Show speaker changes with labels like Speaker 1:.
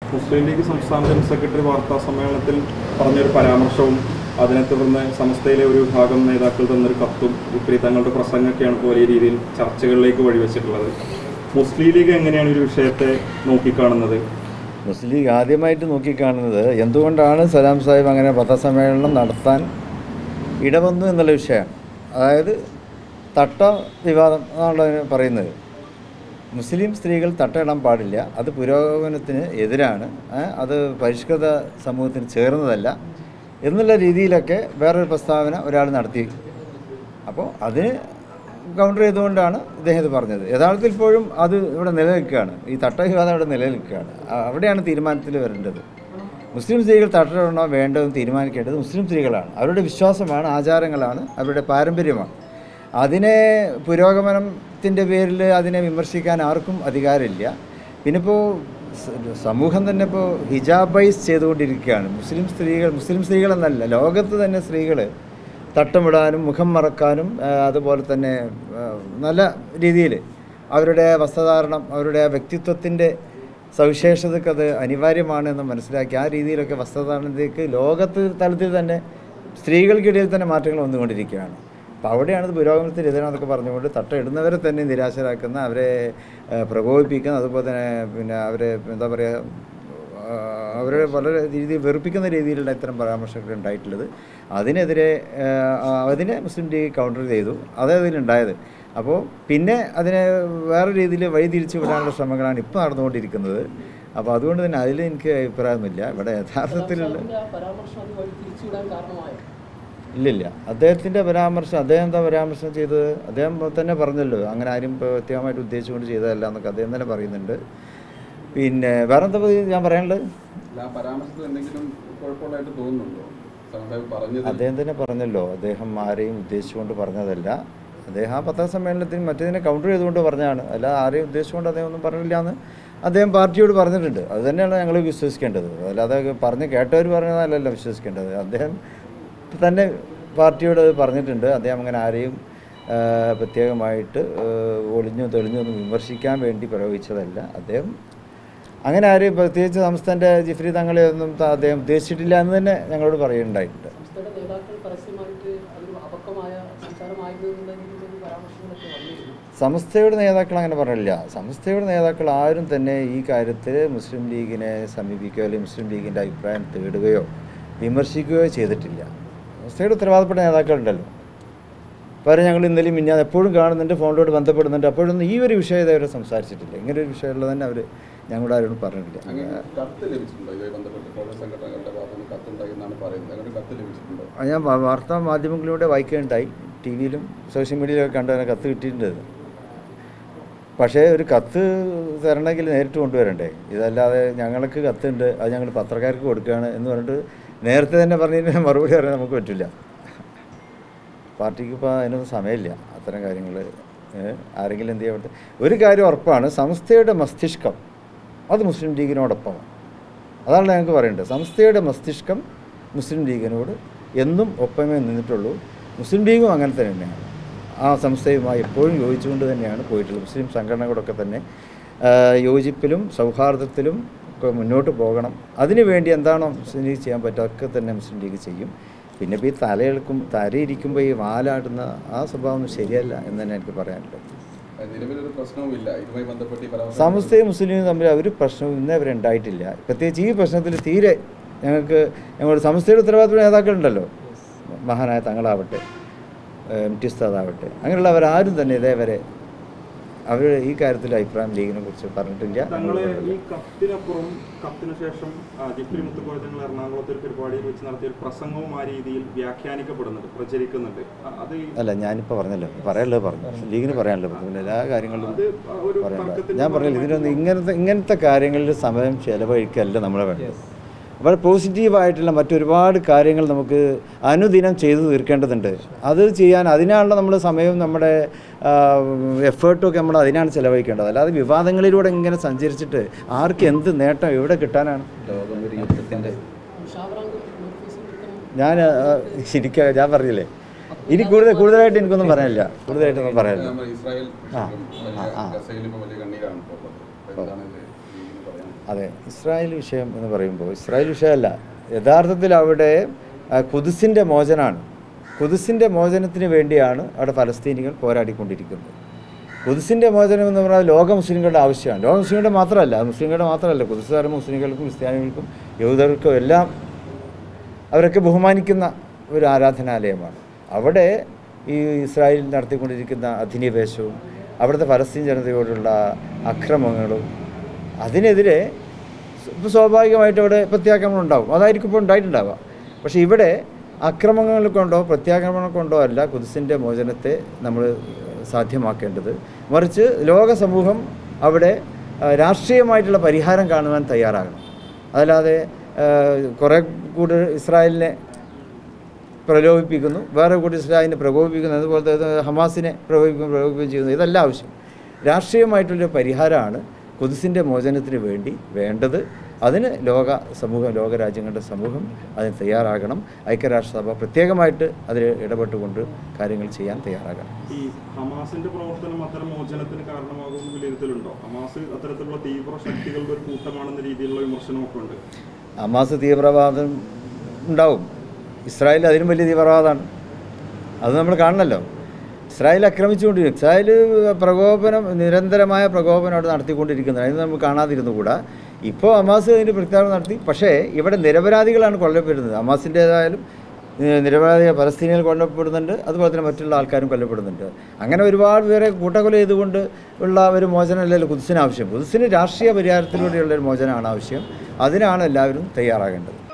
Speaker 1: മുസ്ലിം ലീഗ് സംസ്ഥാന general secretary വാർത്താ സമ്മേളനത്തിൽ പറഞ്ഞൊരു പരാമർശവും അതിനെ തുടർന്ന് സംസ്ഥയിലെ ഒരു വിഭാഗം നേതാക്കൾ തന്നൊരു കത്തും ഇപ്പരി തങ്ങളുടെ പ്രസംഗമൊക്കെയാണ് ഇപ്പോൾ വലിയ രീതിയിൽ ചർച്ചകളിലേക്ക് വഴിവെച്ചിട്ടുള്ളത് മുസ്ലിം ലീഗ് എങ്ങനെയാണ് ഈ ഒരു വിഷയത്തെ നോക്കിക്കാണുന്നത്
Speaker 2: മുസ്ലിം ലീഗ് ആദ്യമായിട്ട് നോക്കിക്കാണുന്നത് എന്തുകൊണ്ടാണ് സലാം സാഹിബ് അങ്ങനെ പത്രസമ്മേളനം നടത്താൻ ഇടവന്നു എന്നുള്ള വിഷയമാണ് അതായത് തട്ട വിവാദം എന്നാണ് പറയുന്നത് മുസ്ലിം സ്ത്രീകൾ തട്ടയിടാൻ പാടില്ല അത് പുരോഗമനത്തിന് എതിരാണ് ഏ, അത് പരിഷ്കൃത സമൂഹത്തിന് ചേർന്നതല്ല എന്നുള്ള രീതിയിലൊക്കെ വേറൊരു പ്രസ്താവന ഒരാൾ നടത്തി അപ്പോൾ അതിന് കൗണ്ടർ ചെയ്തുകൊണ്ടാണ് ഇദ്ദേഹം ഇത് പറഞ്ഞത് യഥാർത്ഥത്തിൽ ഇപ്പോഴും അത് ഇവിടെ നിലനിൽക്കുകയാണ് ഈ തട്ട വിവാദം ഇവിടെ നിലനിൽക്കുകയാണ് അ- അവിടെയാണ് തീരുമാനത്തിൽ വരേണ്ടത് മുസ്ലിം സ്ത്രീകൾ തട്ടയിടണോ വേണ്ടതെന്ന് തീരുമാനിക്കേണ്ടത് മുസ്ലിം സ്ത്രീകളാണ് അവരുടെ വിശ്വാസമാണ് ആചാരങ്ങളാണ് അവരുടെ പാരമ്പര്യമാണ് അതിനെ പുരോഗമനത്തിൻ്റെ പേരിൽ അതിനെ വിമർശിക്കാൻ ആർക്കും അധികാരമില്ല പിന്നെ ഇപ്പോൾ സമൂഹം തന്നെ ഇപ്പോൾ ഹിജാബൈസ് ചെയ്തുകൊണ്ടിരിക്കുകയാണ് മുസ്ലിം സ്ത്രീകൾ മുസ്ലിം സ്ത്രീകളെന്നല്ല ലോകത്ത് തന്നെ സ്ത്രീകൾ തട്ടമിടാനും മുഖം മറക്കാനും ആ, അതുപോലെ തന്നെ ആ, നല്ല രീതിയിൽ അവരുടെ വസ്ത്രധാരണം അവരുടെ വ്യക്തിത്വത്തിൻ്റെ സവിശേഷതയ്ക്ക് അത് അനിവാര്യമാണെന്ന് മനസ്സിലാക്കി ആ രീതിയിലൊക്കെ വസ്ത്രധാരണത്തിലേക്ക് ലോകത്ത് തലത്തിൽ തന്നെ സ്ത്രീകൾക്കിടയിൽ തന്നെ മാറ്റങ്ങൾ വന്നുകൊണ്ടിരിക്കുകയാണ് അപ്പോൾ അവിടെയാണ് ഇത് പുരോഗമനത്തിന് എതിരാണെന്നൊക്കെ പറഞ്ഞുകൊണ്ട് തട്ടയിടുന്നവരെ തന്നെ നിരാശരാക്കുന്ന അവരെ ആ, പ്രകോപിപ്പിക്കുന്ന അതുപോലെ തന്നെ പിന്നെ അവരെ എന്താ പറയുക ആ, അവരെ വളരെ രീതിയിൽ വെറുപ്പിക്കുന്ന രീതിയിലുള്ള ഇത്തരം പരാമർശങ്ങൾ ഉണ്ടായിട്ടുള്ളത് അതിനെതിരെ ആ, അതിനെ മുസ്ലിം ലീഗ് കൗണ്ടർ ചെയ്തു അതേ അതിലുണ്ടായത് അപ്പോൾ പിന്നെ അതിനെ വേറെ രീതിയിൽ വഴി തിരിച്ചു വിടാനുള്ള ശ്രമങ്ങളാണ് ഇപ്പോൾ നടന്നുകൊണ്ടിരിക്കുന്നത് അപ്പോൾ അതുകൊണ്ട് തന്നെ അതിൽ എനിക്ക് അഭിപ്രായമൊന്നുമില്ല ഇവിടെ യഥാർത്ഥത്തിലുള്ള
Speaker 3: ആ പരാമർശം അത് വഴി തിരിച്ചുവിടാൻ കാരണമായോ
Speaker 2: ഇല്ലില്ല അദ്ദേഹത്തിൻ്റെ പരാമർശം അദ്ദേഹം എന്താ പരാമർശം ചെയ്തത് അദ്ദേഹം തന്നെ പറഞ്ഞല്ലോ അങ്ങനെ ആരും പ്രത്യേകമായിട്ട് ഉദ്ദേശിച്ചുകൊണ്ട് ചെയ്തതല്ല എന്നൊക്കെ അദ്ദേഹം തന്നെ പറയുന്നുണ്ട് പിന്നെ വേറെ എന്താ ഞാൻ പറയാനുള്ളത്
Speaker 4: അല്ല, ആ പരാമർശത്തിൽ എന്തെങ്കിലും കുഴപ്പമുള്ളതായിട്ട് തോന്നുന്നുണ്ടോ സാഹിബ് പറഞ്ഞത്
Speaker 2: അദ്ദേഹം തന്നെ പറഞ്ഞല്ലോ അദ്ദേഹം ആരെയും ഉദ്ദേശിച്ചുകൊണ്ട് പറഞ്ഞതല്ല അദ്ദേഹം ആ പത്രസമ്മേളനത്തിൽ മറ്റേതിനെ കൗണ്ടർ ചെയ്തുകൊണ്ട് പറഞ്ഞതാണ് അല്ല ആരെയും ഉദ്ദേശിച്ചുകൊണ്ട് അദ്ദേഹം ഒന്നും പറഞ്ഞില്ല എന്ന് അദ്ദേഹം പാർട്ടിയോട് പറഞ്ഞിട്ടുണ്ട് അത് തന്നെയാണ് ഞങ്ങൾ വിശ്വസിക്കേണ്ടത് അല്ലാതെ പറഞ്ഞ് കേട്ടവർ പറഞ്ഞതല്ലല്ലോ വിശ്വസിക്കേണ്ടത് അദ്ദേഹം തന്നെ പാർട്ടിയോട് അത് പറഞ്ഞിട്ടുണ്ട് അദ്ദേഹം അങ്ങനെ ആരെയും ആ, പ്രത്യേകമായിട്ട് ആ, ഒളിഞ്ഞോ തെളിഞ്ഞോ ഒന്നും വിമർശിക്കാൻ വേണ്ടി പ്രയോഗിച്ചതല്ല അദ്ദേഹം അങ്ങനെ ആരെയും പ്രത്യേകിച്ച് സംസ്ഥാനത്തെ ജിഫ്രി തങ്ങളെ ഒന്നും ത- അദ്ദേഹം ഉദ്ദേശിച്ചിട്ടില്ല എന്ന് തന്നെ ഞങ്ങളോട് പറയുന്നുണ്ടായിട്ടുണ്ട്
Speaker 3: സംസ്ഥയുടെ നേതാക്കൾ പരസ്യമായിട്ട് അതൊരു അപക്വമായ സംസാരമായിരുന്നു എന്നുള്ള രീതിയിലൊരു പരാമർശങ്ങളൊക്കെ വന്നിരുന്നു
Speaker 2: സംസ്ഥയുടെ നേതാക്കൾ അങ്ങനെ പറഞ്ഞില്ല സംസ്ഥയുടെ നേതാക്കൾ ആരും തന്നെ ഈ കാര്യത്തിൽ മുസ്ലിം ലീഗിനെ സമീപിക്കുകയോ അല്ലെങ്കിൽ മുസ്ലിം ലീഗിൻ്റെ അഭിപ്രായം തേടുകയോ വിമർശിക്കുകയോ ചെയ്തിട്ടില്ല സംസ്ഥയുടെ ഉത്തരവാദപ്പെട്ട നേതാക്കളുണ്ടല്ലോ പകരം ഞങ്ങൾ ഇന്നലെയും മിന്നാതെ എപ്പോഴും കാണുന്നുണ്ട് ഫോണിലോട് ബന്ധപ്പെടുന്നുണ്ട് അപ്പോഴൊന്നും ഈ ഒരു വിഷയം ഇതവരെ സംസാരിച്ചിട്ടില്ല ഇങ്ങനെ ഒരു വിഷയമുള്ളത് തന്നെ അവർ ഞങ്ങളോട് ആരോടും പറഞ്ഞിട്ടില്ല
Speaker 4: അങ്ങനെ കത്ത് ലഭിച്ചിട്ടുണ്ടോ ഇതുമായി ബന്ധപ്പെട്ട് കോൺഗ്രസ് സംഘടനകളുടെ ഭാഗത്ത് നിന്ന് കത്തുണ്ടായി എന്നാണ് പറയുന്നത് അങ്ങനെ ഒരു കത്ത് ലഭിച്ചിട്ടുണ്ടോ
Speaker 2: ആ, ഞാൻ വാ- വാർത്താ മാധ്യമങ്ങളിലൂടെ വായിക്കുകയുണ്ടായി ടി വിയിലും സോഷ്യൽ മീഡിയയിലൊക്കെ കണ്ട് അതിനെ കത്ത് കിട്ടിയിട്ടുണ്ട് പക്ഷേ ഒരു കത്ത് തരണമെങ്കിൽ നേരിട്ട് കൊണ്ടുവരണ്ടേ ഇതല്ലാതെ ഞങ്ങൾക്ക് കത്തുണ്ട് അത് ഞങ്ങൾ പത്രക്കാർക്ക് കൊടുക്കുകയാണ് എന്ന് പറഞ്ഞിട്ട് നേരത്തെ തന്നെ പറഞ്ഞതിന് മറുപടി പറയാൻ നമുക്ക് പറ്റില്ല പാർട്ടിക്ക് ഇപ്പോൾ അതിനൊന്നും സമയമില്ല അത്തരം കാര്യങ്ങൾ ആരെങ്കിലും എന്ത് ചെയ്യാൻ പറ്റും ഒരു കാര്യം ഉറപ്പാണ് സംസ്ഥയുടെ മസ്തിഷ്കം അത് മുസ്ലിം ലീഗിനോടൊപ്പമാണ് അതാണ് ഞങ്ങൾക്ക് പറയേണ്ടത് സംസ്ഥയുടെ മസ്തിഷ്കം മുസ്ലിം ലീഗിനോട് എന്നും ഒപ്പമേ നിന്നിട്ടുള്ളൂ മുസ്ലിം ലീഗും അങ്ങനെ തന്നെയാണ് ആ സംസ്ഥയുമായി എപ്പോഴും യോജിച്ചുകൊണ്ട് തന്നെയാണ് പോയിട്ടുള്ളത് മുസ്ലിം സംഘടനകളൊക്കെ തന്നെ ആ, യോജിപ്പിലും സൗഹാർദ്ദത്തിലും ഒക്കെ മുന്നോട്ട് പോകണം അതിനുവേണ്ടി എന്താണോ മുസ്ലിം ലീഗ് ചെയ്യാൻ പറ്റുക അതൊക്കെ തന്നെ മുസ്ലിം ലീഗ് ചെയ്യും പിന്നെ ഇപ്പോൾ ഈ തലയെടുക്കും തലയിരിക്കുമ്പോൾ ഈ വാലാടുന്ന ആ സ്വഭാവം ഒന്നും ശരിയല്ല എന്ന് തന്നെ എനിക്ക് പറയാനുള്ളത്
Speaker 4: അത് നിലവിലൊരു പ്രശ്നവുമില്ല ഇതുമായി ബന്ധപ്പെട്ട് ഈ പരാമർശം
Speaker 2: സമസ്തയും മുസ്ലിമും തമ്മിൽ ഒരു പ്രശ്നവും ഇന്നേ വരെ ഉണ്ടായിട്ടില്ല പ്രത്യേകിച്ച് ഈ പ്രശ്നത്തിൽ തീരെ ഞങ്ങൾക്ക് ഞങ്ങളുടെ സംസ്ഥയുടെ ഉത്തരവാദിത്ത നേതാക്കളുണ്ടല്ലോ മഹാനായ തങ്ങളാവട്ടെ എം ടി ഉസ്താദാവട്ടെ അങ്ങനെയുള്ളവരാരും തന്നെ ഇതേവരെ അവർ ഈ കാര്യത്തിൽ അഭിപ്രായം ലീഗിനെ കുറിച്ച് പറഞ്ഞിട്ടില്ല
Speaker 1: തങ്ങള് ഈ കത്തിനപ്പുറം കത്തിനു ശേഷം ആ, ജിഫ്രി മുത്തുക്കോയ തങ്ങൾ എറണാകുളത്ത് ഒരു പരിപാടിയിൽ വെച്ച് നടത്തിയ ഒരു പ്രസംഗവും ആ രീതിയിൽ വ്യാഖ്യാനിക്കപ്പെടുന്നുണ്ട് പ്രചരിക്കുന്നുണ്ട് ആ, അത് ഈ-
Speaker 2: അല്ല ഞാനിപ്പോൾ പറഞ്ഞല്ലോ പറയാനുള്ളത് പറഞ്ഞു ലീഗിന് പറയാനുള്ളത് പറഞ്ഞു പിന്നെ എല്ലാ കാര്യങ്ങളിലും
Speaker 1: അത് ഒരു
Speaker 2: പറയാനുള്ളത്
Speaker 1: തർക്കത്തിന്റെ
Speaker 2: ഞാൻ പറഞ്ഞില്ല ഇതിനൊന്നും ഇങ്ങനത്തെ ഇങ്ങനത്തെ കാര്യങ്ങളിൽ സമയം ചെലവഴിക്കല്ല നമ്മളെ വേണ്ടത് വളരെ പോസിറ്റീവായിട്ടുള്ള മറ്റൊരുപാട് കാര്യങ്ങൾ നമുക്ക് അനുദിനം ചെയ്തു തീർക്കേണ്ടതുണ്ട് അത് ചെയ്യാൻ അതിനാണല്ലോ നമ്മൾ സമയവും നമ്മുടെ എഫേർട്ടും ഒക്കെ നമ്മൾ അതിനാണ് ചെലവഴിക്കേണ്ടത് അല്ലാതെ വിവാദങ്ങളിലൂടെ ഇങ്ങനെ സഞ്ചരിച്ചിട്ട് ആർക്ക് എന്ത് നേട്ടം എവിടെ കിട്ടാനാണ് ലോകം ഒരു യുദ്ധത്തിൻ്റെ
Speaker 3: ഷാവറാങ്ക് നോട്ടീസിൽ കൊടുക്കണം
Speaker 2: ഞാൻ ശരിക്കും ഞാൻ പറഞ്ഞില്ലേ ഇനി കൂടുതൽ കൂടുതലായിട്ട് എനിക്കൊന്നും പറയാനില്ല കൂടുതലായിട്ടൊന്നും പറയാനില്ല
Speaker 4: നമ്മൾ ഇസ്രായേൽ
Speaker 2: ആ,
Speaker 4: വലിയ
Speaker 2: ആ, ആ.
Speaker 4: ഗസയിൽ ഇപ്പോൾ വലിയ കണ്ണീരാണ് ഇപ്പോൾ ഉള്ളത് അപ്പോൾ എന്താണ് ഇത് ലീഗിന് പറയാനുള്ളത്
Speaker 2: അതെ ഇസ്രായേൽ വിഷയം എന്ന് പറയുമ്പോൾ ഇസ്രായേൽ വിഷയമല്ല യഥാർത്ഥത്തിൽ അവിടെ ആ, കുതിസിൻ്റെ മോചനാണ് കുതിസിൻ്റെ മോചനത്തിന് വേണ്ടിയാണ് അവിടെ ഫലസ്തീനികൾ പോരാടിക്കൊണ്ടിരിക്കുന്നത് കുതിസിൻ്റെ മോചനം എന്ന് പറഞ്ഞാൽ ലോക മുസ്ലിങ്ങളുടെ ആവശ്യമാണ് ലോക മുസ്ലിങ്ങളുടെ മാത്രമല്ല അത് മുസ്ലിങ്ങളുടെ മാത്രമല്ല കുതിസുകാരും മുസ്ലിങ്ങൾക്കും ക്രിസ്ത്യാനികൾക്കും യഹൂദർക്കും എല്ലാം അവരൊക്കെ ബഹുമാനിക്കുന്ന ഒരു ആരാധനാലയമാണ് അവിടെ ഈ ഇസ്രായേൽ നടത്തിക്കൊണ്ടിരിക്കുന്ന അധിനിവേശവും അവിടുത്തെ ഫലസ്തീൻ ജനതയോടുള്ള അക്രമങ്ങളും അതിനെതിരെ ഇപ്പോൾ സ്വാഭാവികമായിട്ട് അവിടെ പ്രത്യാക്രമണം ഉണ്ടാവും അതായിരിക്കും ഇപ്പോൾ ഉണ്ടായിട്ടുണ്ടാവുക പക്ഷേ ഇവിടെ അക്രമങ്ങൾ കൊണ്ടോ പ്രത്യാക്രമണം കൊണ്ടോ അല്ല കുതിസിൻ്റെ മോചനത്തെ നമ്മൾ സാധ്യമാക്കേണ്ടത് മറിച്ച് ലോക സമൂഹം അവിടെ ആ, രാഷ്ട്രീയമായിട്ടുള്ള പരിഹാരം കാണുവാൻ തയ്യാറാകണം അതല്ലാതെ കുറേ കൂടുതൽ ഇസ്രായേലിനെ പ്രലോഭിപ്പിക്കുന്നു വേറെ കൂടി ഇസ്രായേലിനെ പ്രകോപിപ്പിക്കുന്നു അതുപോലെ തന്നെ ഹമാസിനെ പ്രകോപിപ്പിക്കും പ്രകോപിപ്പിക്കുകയും ചെയ്യുന്നു ഇതല്ല ആവശ്യം രാഷ്ട്രീയമായിട്ടുള്ളൊരു പരിഹാരമാണ് കുതിസിൻ്റെ മോചനത്തിന് വേണ്ടി വേണ്ടത് അതിന് ലോക സമൂഹം ലോക രാജ്യങ്ങളുടെ സമൂഹം അതിന് തയ്യാറാകണം ഐക്യരാഷ്ട്രസഭ പ്രത്യേകമായിട്ട് അതിൽ ഇടപെട്ടുകൊണ്ട് കാര്യങ്ങൾ ചെയ്യാൻ തയ്യാറാകണം
Speaker 1: ഈ ഹമാസിന്റെ പ്രവർത്തനം അത്തരം മോചനത്തിന് കാരണമാകുമെന്ന് വിലയിരുത്തലുണ്ടോ ഹമാസ് അത്തരത്തിലുള്ള തീവ്ര ശക്തികളുടെ ഒരു കൂട്ടമാണെന്ന രീതിയിലുള്ള വിമർശനമൊക്കെ ഉണ്ട്
Speaker 2: ഹമാസ് തീവ്രവാദം ഉണ്ടാവും ഇസ്രായേൽ അതിലും വലിയ തീവ്രവാദമാണ് അത് നമ്മൾ കാണണമല്ലോ ഇസ്രായേൽ ആക്രമിച്ചുകൊണ്ടിരിക്കും ഇസ്രായേൽ പ്രകോപനം നിരന്തരമായ പ്രകോപനം അവിടെ നടത്തിക്കൊണ്ടിരിക്കുന്നത് അതിന് നമ്മൾ കാണാതിരുന്നു കൂടാ ഇപ്പോൾ ഹമാസ് അതിൻ്റെ പ്രത്യാപനം നടത്തി പക്ഷേ ഇവിടെ നിരപരാധികളാണ് കൊല്ലപ്പെടുന്നത് ഹമാസിൻ്റേതായാലും ഏഹ്, നിരപരാധി പലസ്തീനികൾ കൊല്ലപ്പെടുന്നുണ്ട് അതുപോലെ തന്നെ മറ്റുള്ള ആൾക്കാരും കൊല്ലപ്പെടുന്നുണ്ട് അങ്ങനെ ഒരുപാട് പേരെ കൂട്ടക്കൊല ചെയ്തുകൊണ്ട് ഉള്ള ഒരു മോചനമല്ലല്ലോ കുതിസിന് ആവശ്യം കുതിസിന് രാഷ്ട്രീയ പരിഹാരത്തിലൂടെയുള്ള ഒരു മോചനമാണ് ആവശ്യം അതിനാണ് എല്ലാവരും തയ്യാറാകേണ്ടത്